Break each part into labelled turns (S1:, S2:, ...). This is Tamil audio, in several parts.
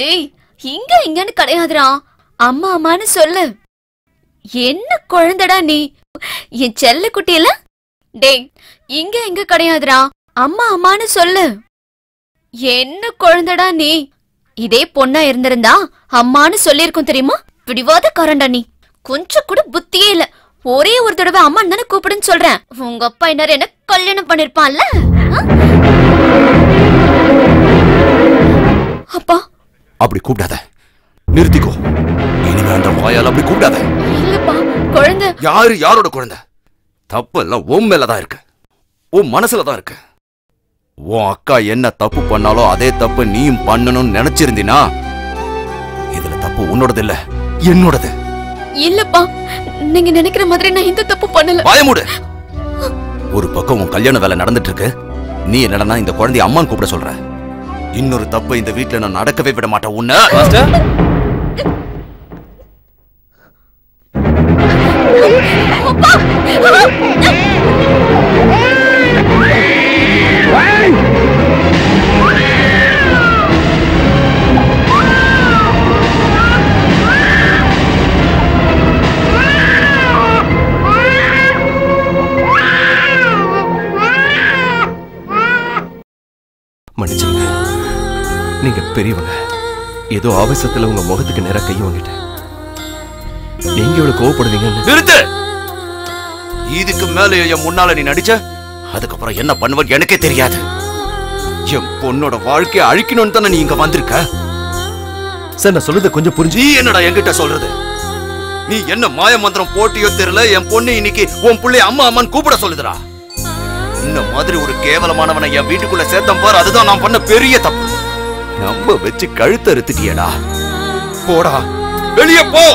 S1: டேய் இங்க இங்கன்னு கிடையாதுடா அம்மா அம்மான்னு சொல்லு என்ன குழந்தைடா நீ என் செல்ல குட்டியில டேய் இங்க இங்க கிடையாதுடா அம்மா அம்மான்னு சொல்லு என்ன குழந்தைடா நீ இதே பொண்ணா இருந்திருந்தா அம்மான்னு சொல்லிருக்கும் தெரியுமா பிடிவாத கரண்டா நீ கொஞ்சம் கூட புத்தியே இல்ல ஒரே ஒரு தடவை அம்மா தானே கூப்பிடுன்னு சொல்றேன் உங்க அப்பா என்ன என்ன கல்யாணம் பண்ணிருப்பான்ல ஆ? அப்பா
S2: அப்படி கூப்பிடாத நிறுத்திக்கோ இனிமே அந்த வாயால் அப்படி கூப்பிடாத
S1: இல்லப்பா குழந்தை
S2: யாரு யாரோட குழந்தை தப்பு எல்லாம் உன் மேலதான் இருக்கு உன் மனசுல தான் இருக்கு உன் அக்கா என்ன தப்பு பண்ணாலோ அதே தப்பு நீயும் பண்ணணும்னு நினைச்சிருந்தீனா இதுல தப்பு உன்னோடது இல்ல என்னோடது
S1: இல்லப்பா நீங்க நினைக்கிற மாதிரி நான் எந்த தப்பு பண்ணல
S2: பயமுடு ஒரு பக்கம் உன் கல்யாண வேலை நடந்துட்டு இருக்கு நீ என்னடனா இந்த குழந்தைய அம்மான்னு கூப்பிட சொல்ற இன்னொரு தப்பு இந்த வீட்ல நான் நடக்கவே விட மாட்டேன் உன்ன
S3: மாஸ்டர்
S4: மன்னிச்சுங்க நீங்க பெரியவங்க ஏதோ ஆவேசத்துல உங்க முகத்துக்கு நேரா கை வாங்கிட்டேன் நீங்க இவ்வளவு கோவப்படுவீங்கன்னு
S2: நிறுத்து இதுக்கு மேல என் முன்னால நீ நடிச்ச அதுக்கப்புறம் என்ன பண்ணுவ எனக்கே தெரியாது என் பொண்ணோட வாழ்க்கையை அழிக்கணும்னு தானே நீ இங்க வந்திருக்க
S4: சார் நான் சொல்றத கொஞ்சம் புரிஞ்சு
S2: நீ என்னடா என்கிட்ட சொல்றது நீ என்ன மாய மந்திரம் போட்டியோ தெரியல என் பொண்ணு இன்னைக்கு உன் புள்ளைய அம்மா அம்மான்னு கூப்பிட சொல்லுதுடா இந்த மாதிரி ஒரு கேவலமானவனை என் வீட்டுக்குள்ள சேர்த்தம் பாரு அதுதான் நான் பண்ண பெரிய தப்பு நம்ப வச்சு கழுத்த அறுத்துட்டியடா போடா வெளியே போ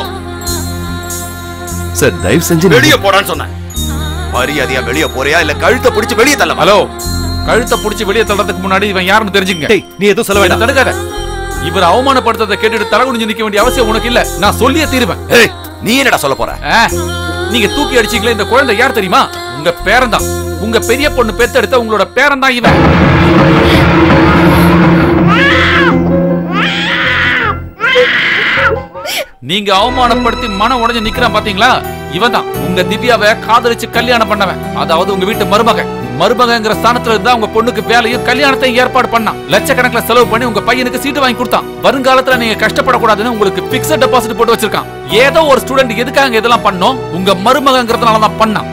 S4: சார் தயவு செஞ்சு நீங்க-
S2: வெளியே போடான்னு சொன்னேன் மரியாதையா வெளியே போறியா இல்ல கழுத்தை பிடிச்சு வெளியே தள்ள
S3: ஹலோ கழுத்தை புடிச்சு வெளியே தள்ளுறதுக்கு முன்னாடி இவன் யாருன்னு தெரிஞ்சுங்க
S4: டேய் நீ எதுவும் சொல்ல
S3: என்ன
S4: வேண்டாம்
S3: தடுக்காத இவர் அவமானப்படுத்ததை கேட்டுட்டு தலை குனிஞ்சு நிக்க வேண்டிய அவசியம் உனக்கு இல்ல நான் சொல்லியே தீருவேன்
S2: ஏய் நீ என்னடா சொல்ல போற
S3: ஆ, நீங்க தூக்கி அடிச்சீங்களே இந்த குழந்தை யார் தெரியுமா உங்க பேரன் தான் உங்க பெரிய பொண்ணு பெத்தெடுத்த உங்களோட பேரன் தான் இவன் நீங்க அவமானப்படுத்தி மனம் உடைஞ்சு நிக்கிறான் பாத்தீங்களா இவன் தான் உங்க திவ்யாவை காதலிச்சு கல்யாணம் பண்ணவன் அதாவது உங்க வீட்டு மருமகன் மருமகங்கிற ஸ்தானத்துல இருந்தா உங்க பொண்ணுக்கு வேலையும் கல்யாணத்தையும் ஏற்பாடு பண்ணான் லட்சக்கணக்கில் செலவு பண்ணி உங்க பையனுக்கு சீட்டு வாங்கி கொடுத்தான் வருங்காலத்துல நீங்க கஷ்டப்படக்கூடாதுன்னு உங்களுக்கு பிக்சட் டெபாசிட் போட்டு வச்சிருக்கான் ஏதோ ஒரு ஸ்டூடெண்ட் எதுக்காக இதெல்லாம் பண்ணோம் உங்க மருமகங்கிறதுனால தான் பண்ணான்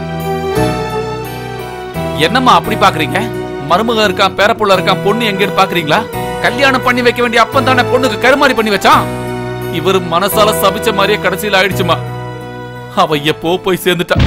S3: என்னம்மா அப்படி பாக்குறீங்க மருமகன் இருக்கான் பேரப்புள்ள இருக்கான் பொண்ணு எங்கன்னு பாக்குறீங்களா கல்யாணம் பண்ணி வைக்க வேண்டிய அப்பன் தானே பொண்ணுக்கு கருமாறி பண்ணி வச்சான் இவர் மனசால சபிச்ச மாதிரியே கடைசியில ஆயிடுச்சுமா அவ எப்போ போய் சேர்ந்துட்டா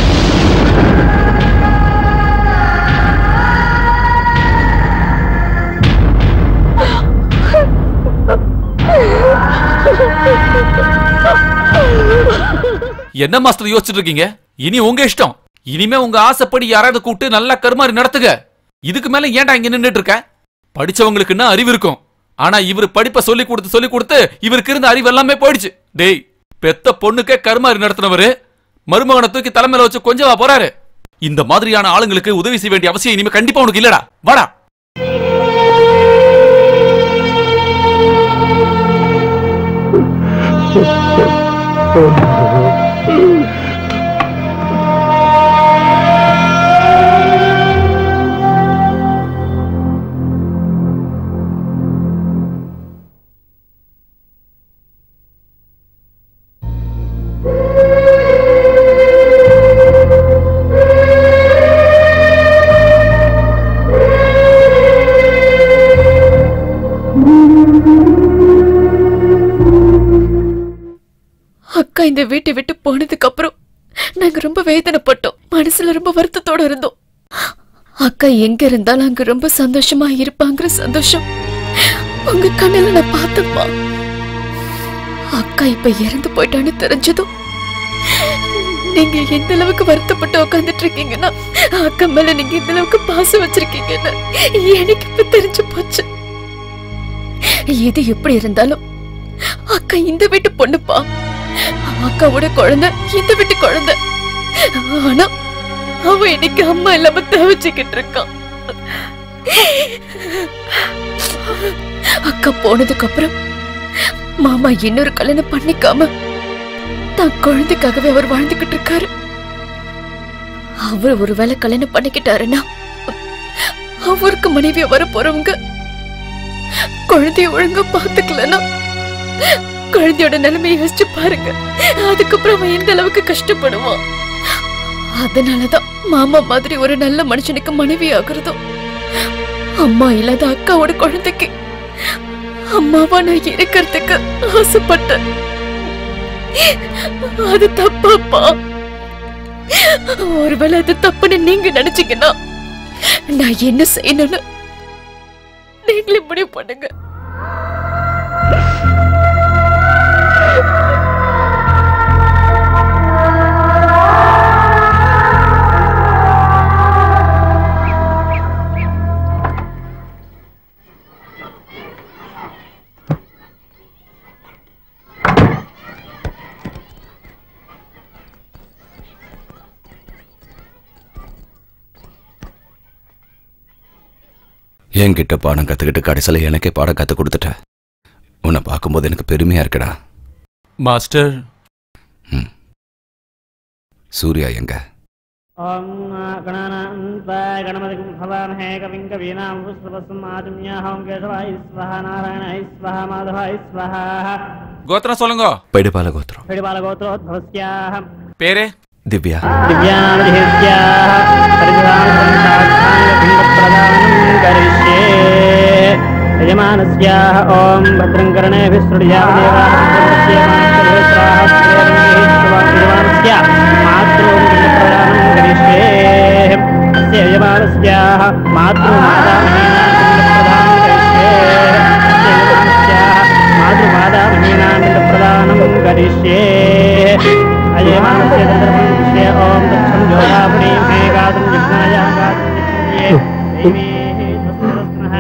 S3: என்ன மாஸ்டர் யோசிச்சுட்டு இருக்கீங்க இனி உங்க இஷ்டம் இனிமே உங்க ஆசைப்படி யாராவது கூப்பிட்டு நல்லா கருமாறி நடத்துங்க இதுக்கு மேல ஏன்டா இங்க நின்னுட்டு இருக்க படிச்சவங்களுக்குன்னா அறிவு இருக்கும் ஆனா இவர் படிப்பை சொல்லி கொடுத்து சொல்லி கொடுத்து இவருக்கு இருந்த அறிவு எல்லாமே போயிடுச்சு டேய் பெத்த பொண்ணுக்கே கருமாறி நடத்தினவரு மருமகனை தூக்கி தலைமையில வச்சு கொஞ்சவா போறாரு இந்த மாதிரியான ஆளுங்களுக்கு உதவி செய்ய வேண்டிய அவசியம் இனிமே கண்டிப்பா உனக்கு இல்லடா வாடா
S1: அக்கா இந்த வீட்டை விட்டு போனதுக்கு அப்புறம் நாங்க ரொம்ப வேதனைப்பட்டோம் மனசுல ரொம்ப வருத்தத்தோட இருந்தோம் அக்கா எங்க இருந்தாலும் அங்க ரொம்ப சந்தோஷமா இருப்பாங்கிற சந்தோஷம் உங்க கண்ணுல நான் பார்த்தப்பா அக்கா இப்ப இறந்து போயிட்டான்னு தெரிஞ்சதும் நீங்க எந்த அளவுக்கு வருத்தப்பட்டு உட்காந்துட்டு இருக்கீங்கன்னா அக்கா மேல நீங்க எந்த அளவுக்கு பாசம் வச்சிருக்கீங்கன்னு எனக்கு இப்ப தெரிஞ்சு போச்சு எது எப்படி இருந்தாலும் அக்கா இந்த வீட்டு பொண்ணுப்பா அக்காவோட குழந்தை இந்த வீட்டு குழந்தை ஆனா அவ இன்னைக்கு அம்மா இல்லாம தவிச்சுக்கிட்டு இருக்கான் அக்கா போனதுக்கு அப்புறம் மாமா இன்னொரு கல்யாணம் பண்ணிக்காம தான் குழந்தைக்காகவே அவர் வாழ்ந்துகிட்டு இருக்காரு அவர் ஒருவேளை கல்யாணம் பண்ணிக்கிட்டாருன்னா அவருக்கு மனைவியா வர போறவங்க குழந்தைய ஒழுங்கா பாத்துக்கலன்னா குழந்தையோட நிலைமையை யோசிச்சு பாருங்க அதுக்கப்புறம் அவன் எந்த அளவுக்கு கஷ்டப்படுவான் அதனாலதான் மாமா மாதிரி ஒரு நல்ல மனுஷனுக்கு மனைவி ஆகுறதும் அம்மா இல்லாத அக்காவோட குழந்தைக்கு அம்மாவா நான் இருக்கிறதுக்கு ஆசைப்பட்டேன் அது தப்பாப்பா ஒருவேளை அது தப்புன்னு நீங்க நினைச்சீங்கன்னா நான் என்ன செய்யணும்னு நீங்களே முடிவு பண்ணுங்க
S2: என்கிட்ட பாடம் கத்துக்கிட்டு கடைசியில் எனக்கே பாடம் கத்து கொடுத்துட்ட உன்னை பார்க்கும்போது எனக்கு பெருமையா இருக்குடா
S3: மாஸ்டர்
S2: சூர்யா எங்க
S5: ॐ गणानान्ताय गणपतिं भवामहे कविं कवीनां पुष्पवस्सुम् आजम्याहं केशवाय स्वाहा नारायणाय स्वाहा माधवाय स्वाहा
S3: கோத்திரம் சொல்லுங்க
S4: பைடபால கோத்திரம்
S5: पिडिबालगोत्रोद्भवस्याः
S3: பேரு
S4: திவ்யா
S5: दिव्यामधिस्याः परिधानसंसात्साङ्गपिण्डप्रदानं करिष्ये यजमानस्याः ॐ भद्रं कर्णेभिः सृड्यादेवास्य मातॄं पिण्डप्रदानं करिष्ये अस्य यजमानस्याः मातृमातामहीनां पिण्डप्रदानं करिष्ये अजयमानस्य गन्धर्वं दृश्य ॐ दक्षं ज्योतापुरीं हे गातुं जिह्नाय गातुं जिह्नये देवीः स्वस्तिरस्नः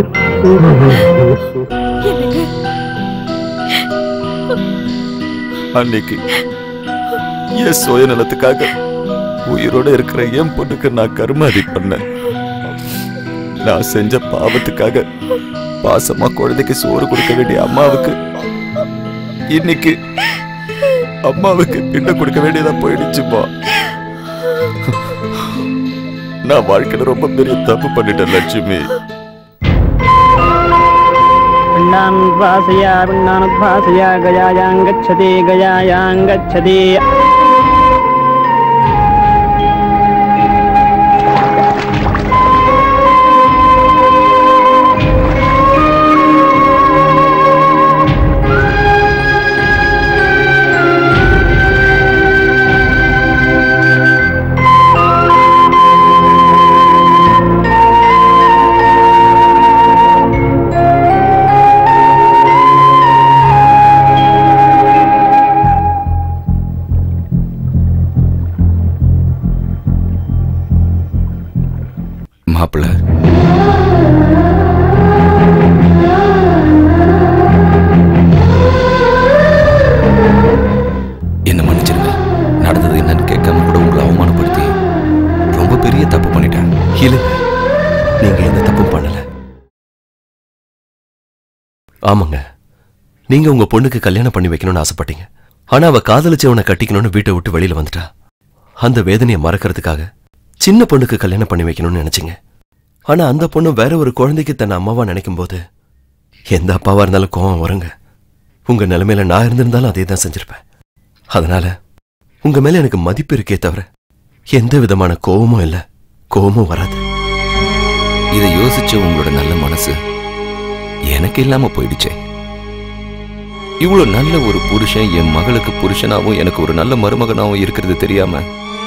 S2: அன்னைக்கு என் சுயநலத்துக்காக உயிரோட இருக்கிற என் பொண்ணுக்கு நான் கருமாதி பண்ணேன் நான் செஞ்ச பாவத்துக்காக பாசமா குழந்தைக்கு சோறு கொடுக்க வேண்டிய அம்மாவுக்கு இன்னைக்கு அம்மாவுக்கு பிண்ட கொடுக்க வேண்டியதா போயிடுச்சுப்பா நான் வாழ்க்கையில ரொம்ப பெரிய தப்பு பண்ணிட்டேன் லட்சுமி
S5: पिण्डानुद्वासय पिण्डानुद्वासय गयायां गच्छति गयायां गच्छति
S2: மாப்பிள்ள என்ன மன்னிச்சிருங்க நடந்தது என்னன்னு கேட்காம கூட உங்களை அவமானப்படுத்தி ரொம்ப பெரிய தப்பு பண்ணிட்டேன்
S4: இல்ல நீங்க எந்த தப்பும் பண்ணல ஆமாங்க நீங்க உங்க பொண்ணுக்கு கல்யாணம் பண்ணி வைக்கணும்னு ஆசைப்பட்டீங்க ஆனா அவ காதலிச்சவனை கட்டிக்கணும்னு வீட்டை விட்டு வெளியில வந்துட்டா அந்த வேதனையை மறக்கறதுக்காக சின்ன பொண்ணுக்கு கல்யாணம் பண்ணி வைக்கணும்னு நினைச்சீங்க ஆனா அந்த பொண்ணு வேற ஒரு குழந்தைக்கு தன் அம்மாவா நினைக்கும் போது எந்த அப்பாவா இருந்தாலும் கோவம் வருங்க உங்க நிலைமையில நான் இருந்திருந்தாலும் அதே தான் செஞ்சிருப்பேன் அதனால உங்க மேல எனக்கு மதிப்பு இருக்கே தவிர எந்த விதமான கோவமும் இல்ல கோவமும் வராது
S2: இதை யோசிச்ச உங்களோட நல்ல மனசு எனக்கு இல்லாம போயிடுச்சே இவ்வளவு நல்ல ஒரு புருஷன் என் மகளுக்கு புருஷனாவும் எனக்கு ஒரு நல்ல மருமகனாவும் இருக்கிறது தெரியாம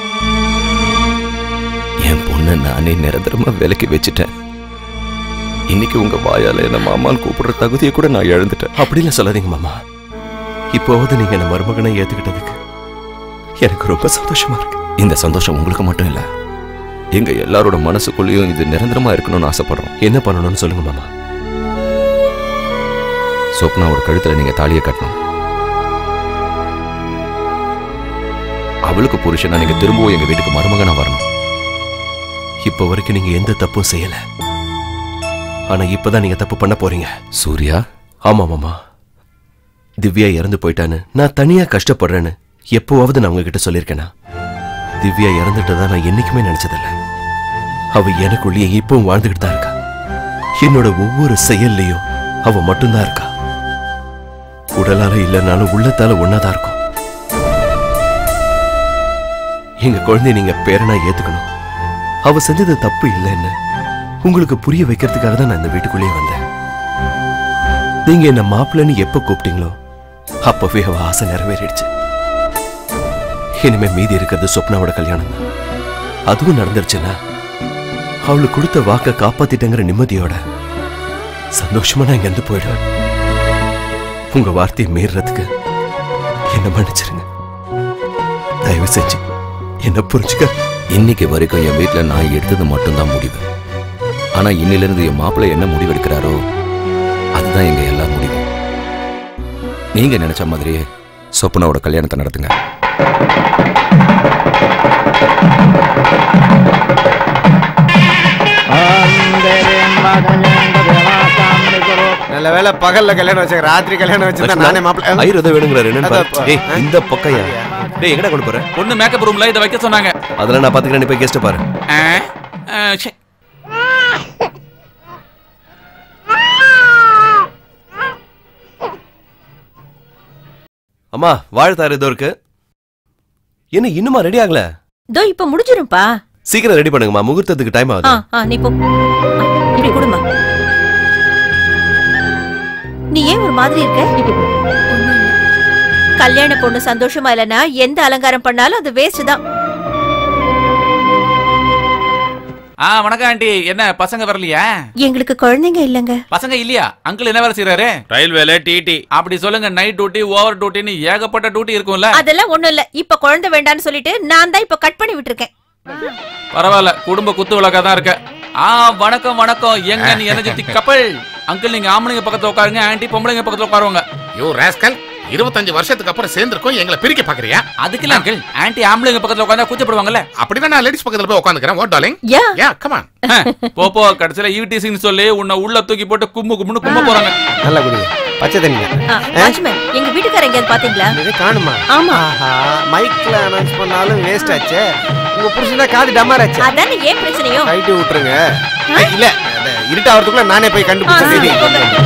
S2: என் பொண்ணை நானே நிரந்தரமா விலக்கி வச்சுட்டேன் இன்னைக்கு உங்க வாயால என்ன மாமான்னு கூப்பிடுற தகுதியை கூட நான் இழந்துட்டேன்
S4: அப்படிலாம் சொல்லாதீங்க மாமா இப்போவது நீங்க என்ன மருமகனை ஏத்துக்கிட்டதுக்கு எனக்கு ரொம்ப சந்தோஷமா இருக்கு
S2: இந்த சந்தோஷம் உங்களுக்கு மட்டும் இல்ல எங்க எல்லாரோட மனசுக்குள்ளேயும் இது நிரந்தரமா இருக்கணும்னு ஆசைப்படுறோம்
S4: என்ன பண்ணணும்னு சொல்லுங்க மாமா
S2: சொப்னாவோட கழுத்துல நீங்க தாலியை கட்டணும் அவளுக்கு புருஷனா நீங்க திரும்பவும் எங்க வீட்டுக்கு மருமகனா வரணும்
S4: இப்போ வரைக்கும் நீங்க எந்த தப்பும் செய்யல ஆனா இப்பதான் நீங்க தப்பு பண்ண போறீங்க
S2: சூர்யா
S4: ஆமா மாமா திவ்யா இறந்து போயிட்டான்னு நான் தனியா கஷ்டப்படுறேன்னு எப்போவாவது நான் உங்ககிட்ட சொல்லியிருக்கேனா திவ்யா இறந்துட்டதா நான் என்னைக்குமே நினைச்சதில்ல அவ எனக்குள்ளேயே இப்பவும் வாழ்ந்துகிட்டு தான் இருக்கா என்னோட ஒவ்வொரு செயல்லையும் அவ மட்டும்தான் இருக்கா உடலால இல்லைனாலும் உள்ளத்தால ஒன்னாதான் இருக்கும் எங்க குழந்தைய நீங்க பேரனா ஏத்துக்கணும் அவ செஞ்சது தப்பு இல்லைன்னு உங்களுக்கு புரிய வைக்கிறதுக்காக தான் நான் இந்த வீட்டுக்குள்ளேயே வந்தேன் நீங்க என்ன மாப்பிள்ளைன்னு எப்ப கூப்பிட்டீங்களோ அப்பவே அவ ஆசை நிறைவேறிடுச்சு இனிமே மீதி இருக்கிறது சொப்னாவோட கல்யாணம் தான். அதுவும் நடந்துருச்சுன்னா அவளுக்கு கொடுத்த வாக்க காப்பாத்திட்டேங்கிற நிம்மதியோட சந்தோஷமா நான் இங்கிருந்து போயிடுவேன் உங்க வார்த்தையை மீறுறதுக்கு என்ன மன்னிச்சிருங்க தயவு செஞ்சு என்ன புரிஞ்சுக்க
S2: இன்னைக்கு வரைக்கும் என் வீட்ல நான் எடுத்தது மட்டும்தான் முடிவு ஆனா இன்னிலிருந்து என் மாப்பிள்ளை என்ன முடிவு எடுக்கிறாரோ அதுதான் எங்க எல்லா முடிவும் நீங்க நினைச்ச மாதிரியே சொப்பனாவோட கல்யாணத்தை நடத்துங்க
S6: நல்ல வேளை பகல்ல கல்யாணம் வச்சாங்க ராத்திரி கல்யாணம் வச்சிருந்தா நானே மாப்பிள்ள
S4: ஐயர் எதை வேணுங்கிறாரு என்னன்னு
S6: அதான்
S4: பாரு. ஏய் இந்த பக்கையா டேய் எங்கடா கொண்டு போற
S3: பொண்ணு மேக்கப் ரூம்ல இதை வைக்க சொன்னாங்க
S4: அதெல்லாம் நான் பாத்துக்கிறேன் நீ போய் கெஸ்ட் பாரு
S3: ஆ, ஆ, ச்சே.
S4: அம்மா வாழ்த்தாரு ஏதோ இருக்கு என்ன இன்னுமா ரெடி ஆகல
S7: இதோ இப்ப முடிஞ்சிரும்பா
S4: சீக்கிரம் ரெடி பண்ணுங்கம்மா முகூர்த்தத்துக்கு டைம்
S7: ஆ
S4: ஆகுது
S7: ஆ நீ போ ஆ, இப்படி கொடுமா நீ ஏன் ஒரு மாதிரி இருக்க கல்யாண பொண்ணு சந்தோஷமா இல்லனா எந்த அலங்காரம் பண்ணாலும் அது வேஸ்ட் தான்
S3: ஆ வணக்கம் ஆண்டி என்ன பசங்க வரலையா
S7: எங்களுக்கு குழந்தைங்க இல்லங்க
S3: பசங்க இல்லையா அங்கிள் என்ன வேலை செய்யறாரு
S8: ரயில்வேல டிடி
S3: அப்படி சொல்லுங்க நைட் டியூட்டி ஓவர் டியூட்டின்னு ஏகப்பட்ட டியூட்டி இருக்கும்ல
S7: அதெல்லாம் ஒண்ணும் இல்ல இப்ப குழந்தை வேண்டாம்னு சொல்லிட்டு நான் தான் இப்ப கட் பண்ணி விட்டுருக்கேன்
S3: பரவாயில்ல குடும்ப குத்து விளக்கா தான் இருக்க ஆ வணக்கம் வணக்கம் எங்க நீ எனர்ஜெட்டிக் கப்பல் அங்கிள் நீங்க ஆம்பளைங்க பக்கத்துல உட்காருங்க ஆண்டி பொம்பளைங்க பக்கத்துல உட்காருவாங்க
S8: யோ ராஸ்கல் இருபத்தஞ்சு வருஷத்துக்கு அப்புறம் சேர்ந்திருக்கோம் எங்களை பிரிக்க பாக்குறியா
S3: அதுக்கு இல்ல அங்கிள் ஆண்டி ஆம்பளைங்க பக்கத்துல உட்கார்ந்தா கூச்சப்படுவாங்கல்ல
S8: அப்படிதான் நான் லேடிஸ் பக்கத்துல போய் உட்காந்துக்கிறேன் ஓ டார்லிங்
S7: யா
S8: யா கமான்
S3: போ போ கடைசியில ஈவிடிசின்னு சொல்லி உன்னை உள்ள தூக்கி போட்டு கும்மு கும்முன்னு கும்ம போறாங்க
S6: நல்லா குடிங்க பச்சை தண்ணிங்க
S7: ஆ, வாட்ச்மேன் எங்க வீட்டுக்கார எங்கேயாவது பாத்தீங்களா
S6: இது காணுமா
S7: ஆமா
S6: ஆஹா மைக்ல அனௌன்ஸ் பண்ணாலும் வேஸ்ட் ஆச்சே உங்க புருஷனா காது டமார் ஆச்சு
S7: அதானே ஏன் பிரச்சனையோ
S6: கைட்டு விட்டுருங்க இல்ல அந்த இருட்டாவதுக்குள்ள நானே போய்
S7: ஆ,
S6: கண்டுபிடிச்சேன்
S7: சரி, போங்க.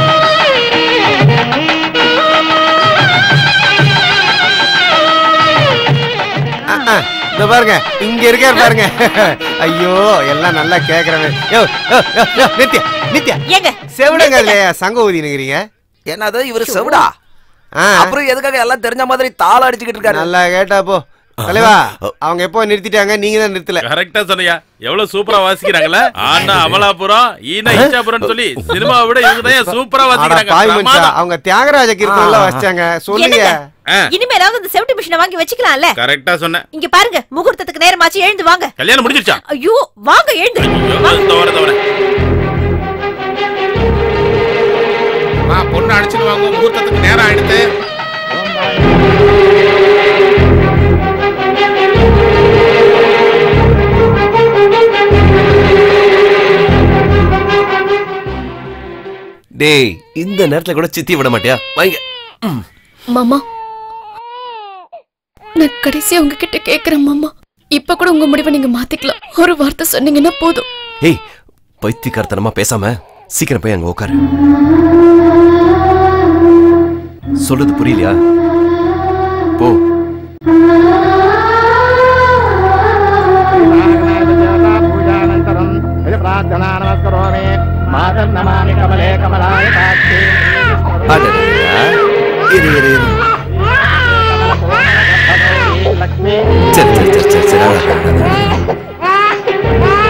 S6: ஆ, ஆ, இந்த பாருங்க இங்க இருக்காரு பாருங்க ஐயோ எல்லாம் நல்லா கேக்குறவன் யோ யோ, யோ, யோ, நித்யா நித்யா
S7: ஏங்க
S6: செவிடங்க இல்லையா சங்க ஊதி நிக்கிறீங்க
S2: என்னது இவர் செவிடா
S6: ஆ,
S2: அப்புறம் எதுக்காக எல்லாம் தெரிஞ்ச மாதிரி தாள அடிச்சுக்கிட்டு இருக்காரு
S6: நல்லா கேட்டா போ தலைவா அவங்க எப்போ நிறுத்திட்டாங்க நீங்க தான் நிறுத்தல
S8: கரெக்டா சொன்னியா எவ்வளவு சூப்பரா வாசிக்கிறாங்கல்ல ஆனா அமலாபுரம் ஈனா இச்சாபுரம் சொல்லி சினிமாவை விட இவங்க தான் சூப்பரா
S6: ஆனா,
S8: வாசிக்கிறாங்க
S6: பாய் மனுஷா,
S8: பிரமாதம்.
S6: அவங்க தியாகராஜ கீர்த்தனம்லாம் வச்சாங்க சொல்லுங்க
S7: என்னங்க?
S8: ஆ,
S7: இனிமேலாவது இந்த செவட்டி மிஷினை வாங்கி வச்சுக்கலாம்ல
S8: கரெக்டா சொன்னேன்
S7: இங்க பாருங்க முகூர்த்தத்துக்கு நேரமாச்சு எழுந்து வாங்க
S8: கல்யாணம் முடிஞ்சிருச்சா
S7: ஐயோ வாங்க எழுந்து
S8: தவற தவற வா பொண்ணு அடிச்சுட்டு வாங்க முகூர்த்தத்துக்கு நேரம் ஆயிடுத்து
S4: டேய் இந்த நேரத்துல கூட சித்தி விட மாட்டியா வாங்க
S1: மாமா நான் கடைசியா உங்ககிட்ட கேக்குறேன் மாமா இப்ப கூட உங்க முடிவை நீங்க மாத்திக்கலாம் ஒரு வார்த்தை சொன்னீங்கன்னா போதும்
S4: ஏய் பைத்தியக்காரத்தனமா பேசாம சீக்கிரம் போய் அங்க உட்காரு சொல்றது புரியலையா போ
S5: पूजानन्तरं प्रार्थना नमस्करोमि मातर् नमामि कमले कमलाय काक्षे
S4: அடடடடா. இரு இரு இரு
S5: लक्ष्मी
S4: சரி சரி சரி சரி சரி அழகா, அழகா, அழகா.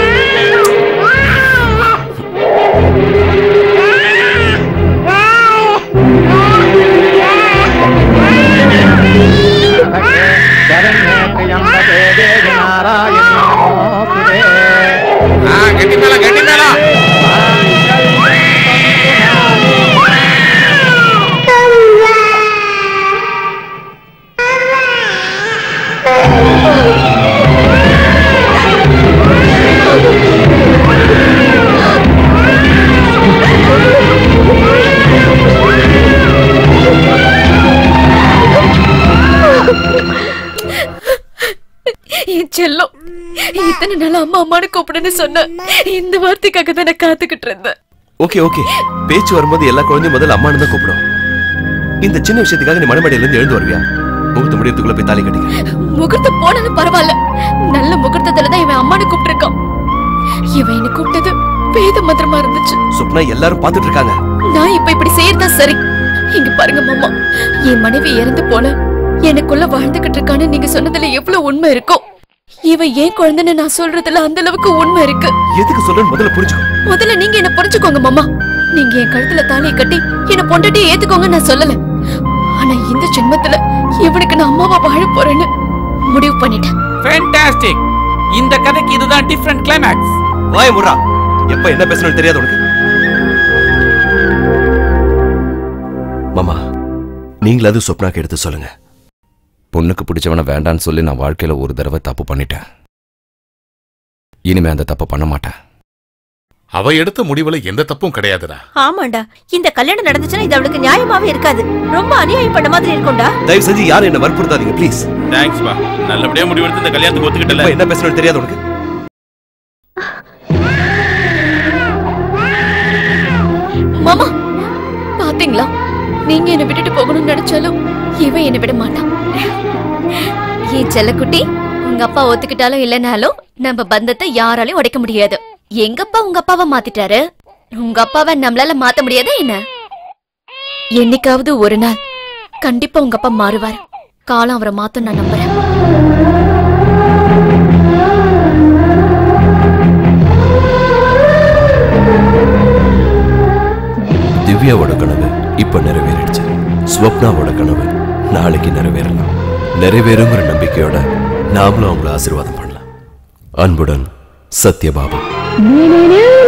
S5: शरण्ये त्र्यम्बके देवि नारायणि नमोऽस्तुते
S8: ஆ, கட்டி மேல கட்டி மேல
S5: ஆ
S1: இத்தனை நாள் அம்மா அம்மானு கூப்பிடுன்னு சொன்ன இந்த வார்த்தைக்காக தான் நான் காத்துக்கிட்டு இருந்தேன்
S4: ஓகே ஓகே பேச்சு வரும்போது எல்லா குழந்தையும் முதல்ல அம்மானு தான் கூப்பிடும் இந்த சின்ன விஷயத்துக்காக நீ மணமேடையில இருந்து எழுந்து வருவியா முகத்து முடியறதுக்குள்ள போய் தாலி கட்டிக்க
S1: முகூர்த்தம் போனாலும் பரவாயில்ல நல்ல முகூர்த்தத்துல தான் இவன் அம்மானு கூப்பிட்டு இருக்கான் இவன் என்ன கூப்பிட்டது வேத மந்திரமா இருந்துச்சு
S4: சுப்னா எல்லாரும் பாத்துட்டு இருக்காங்க
S1: நான் இப்ப இப்படி செய்யறதா சரி இங்க பாருங்க மாமா என் மனைவி இறந்து போல எனக்குள்ள வாழ்ந்துகிட்டு இருக்கான்னு நீங்க சொன்னதுல எவ்வளவு உண்மை இருக்கும் இவன் ஏன் குழந்தைன்னு நான் சொல்றதுல அந்த அளவுக்கு உண்மை இருக்கு
S4: எதுக்கு சொல்றேன்னு முதல்ல புரிஞ்சுக்கோ
S1: முதல்ல நீங்க என்ன புரிஞ்சுக்கோங்க மாமா நீங்க என் கழுத்துல தாலியை கட்டி என்ன பொண்டாட்டி ஏத்துக்கோங்க நான் சொல்லல ஆனா இந்த ஜென்மத்துல இவனுக்கு நான் அம்மாவா வாழ போறேன்னு முடிவு பண்ணிட்டேன்
S3: ஃபேண்டாஸ்டிக் இந்த கதைக்கு இதுதான் டிஃபரண்ட் கிளைமேக்ஸ்
S4: வாய முறா எப்ப என்ன பேசணும்னு தெரியாது உனக்கு மாமா நீங்களாவது சொப்னாக்கு எடுத்து சொல்லுங்க
S2: பொண்ணுக்கு பிடிச்சவன வேண்டான்னு சொல்லி நான் வாழ்க்கையில ஒரு தடவை தப்பு பண்ணிட்டேன் இனிமே அந்த தப்பு பண்ண மாட்டேன்
S9: அவ எடுத்த முடிவுல எந்த தப்பும் கிடையாதுடா
S7: ஆமாண்டா இந்த கல்யாணம் நடந்துச்சுன்னா இது அவளுக்கு நியாயமாவே இருக்காது ரொம்ப அநியாயம் பண்ண மாதிரி இருக்கும்டா
S4: தயவு செஞ்சு யாரும் என்ன வற்புறுத்தாதீங்க ப்ளீஸ்
S8: தேங்க்ஸ் பா நல்லபடியா முடிவெடுத்து இந்த கல்யாணத்துக்கு ஒத்துக்கிட்டல
S4: என்ன பேசணும்னு தெரியாது உனக்கு
S1: மாமா பாத்தீங்களா நீங்க என்ன விட்டுட்டு போகணும்னு நினைச்சாலும் இவன் என்ன விட மாட்டான் ஏ செல்லக்குட்டி உங்க அப்பா ஒத்துக்கிட்டாலும் இல்லைனாலும் நம்ம பந்தத்தை யாராலையும் உடைக்க முடியாது எங்க அப்பா உங்க அப்பாவை மாத்திட்டாரு உங்க அப்பாவை நம்மளால மாத்த முடியாதா என்ன என்னைக்காவது ஒரு நாள் கண்டிப்பா உங்க அப்பா மாறுவார் காலம் அவரை மாத்தும் நான் நம்புறேன்
S4: திவ்யாவோட கனவு இப்ப நிறைவேறிடுச்சு ஸ்வப்னாவோட கனவு நாளைக்கு நிறைவேறலாம் நிறைவேறுங்கிற நம்பிக்கையோட நாமளும் அவங்கள ஆசீர்வாதம் பண்ணலாம் அன்புடன் சத்யபாபு
S1: நீ